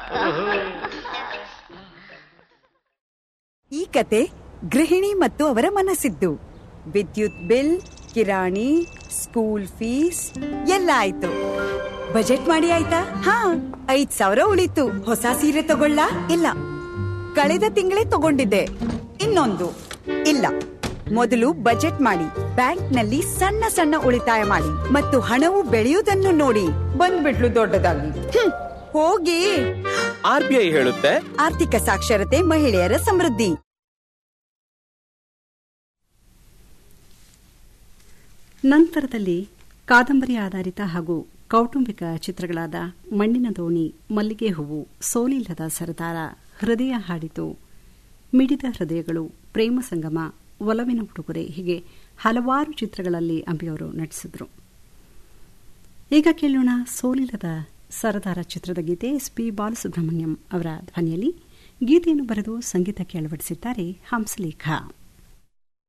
ಈ ಕತೆ ಗೃಹಿಣಿ ಮತ್ತು ಅವರ ಮನಸ್ಸಿದ್ದು ವಿದ್ಯುತ್ ಬಿಲ್ ಕಿರಾಣಿ ಸ್ಕೂಲ್ ಫೀಸ್ ಎಲ್ಲ ಆಯ್ತು ಬಜೆಟ್ ಮಾಡಿ ಆಯ್ತಾ ಹಾ ಐದ್ ಸಾವಿರ ಉಳಿತು ಹೊಸ ಸೀರೆ ತಗೊಳ್ಳ ಇಲ್ಲ ಕಳೆದ ತಿಂಗಳೇ ತಗೊಂಡಿದ್ದೆ ಇನ್ನೊಂದು ಇಲ್ಲ ಮೊದಲು ಬಜೆಟ್ ಮಾಡಿ ಬ್ಯಾಂಕ್ನಲ್ಲಿ ಸಣ್ಣ ಸಣ್ಣ ಉಳಿತಾಯ ಮಾಡಿ ಮತ್ತು ಹಣವು ಬೆಳೆಯುವುದನ್ನು ನೋಡಿ ಬಂದ್ಬಿಟ್ಲು ದೊಡ್ಡದಾಗಿ ಹ್ಮ್, ಹೋಗಿ ಆರ್ ಬಿ ಐ ಹೇಳುತ್ತೆ ಆರ್ಥಿಕ ಸಾಕ್ಷರತೆ ಮಹಿಳೆಯರ ಸಮೃದ್ಧಿ ನಂತರದಲ್ಲಿ ಕಾದಂಬರಿ ಆಧಾರಿತ ಹಾಗೂ ಕೌಟುಂಬಿಕ ಚಿತ್ರಗಳಾದ ಮಣ್ಣಿನ ದೋಣಿ ಮಲ್ಲಿಗೆ ಹೂವು ಸೋಲಿಲ್ಲದ ಸರದಾರ ಹೃದಯ ಹಾಡಿತು ಮಿಡಿದ ಹೃದಯಗಳು ಪ್ರೇಮ ಸಂಗಮ ಒಲವಿನ ಉಡುಗೊರೆ ಹೀಗೆ ಹಲವಾರು ಚಿತ್ರಗಳಲ್ಲಿ ಅಂಬಿಯವರು ನಟಿಸಿದ್ರು ಈಗ ಕೇಳೋಣ ಸೋಲಿಲ್ಲದ ಸರದಾರ ಚಿತ್ರದ ಗೀತೆ ಎಸ್ ಪಿ ಬಾಲಸುಬ್ರಹ್ಮಣ್ಯಂ ಅವರ ಧ್ವನಿಯಲ್ಲಿ ಗೀತೆಯನ್ನು ಬರೆದು ಸಂಗೀತಕ್ಕೆ ಅಳವಡಿಸಿದ್ದಾರೆ ಹಂಸಲೇಖ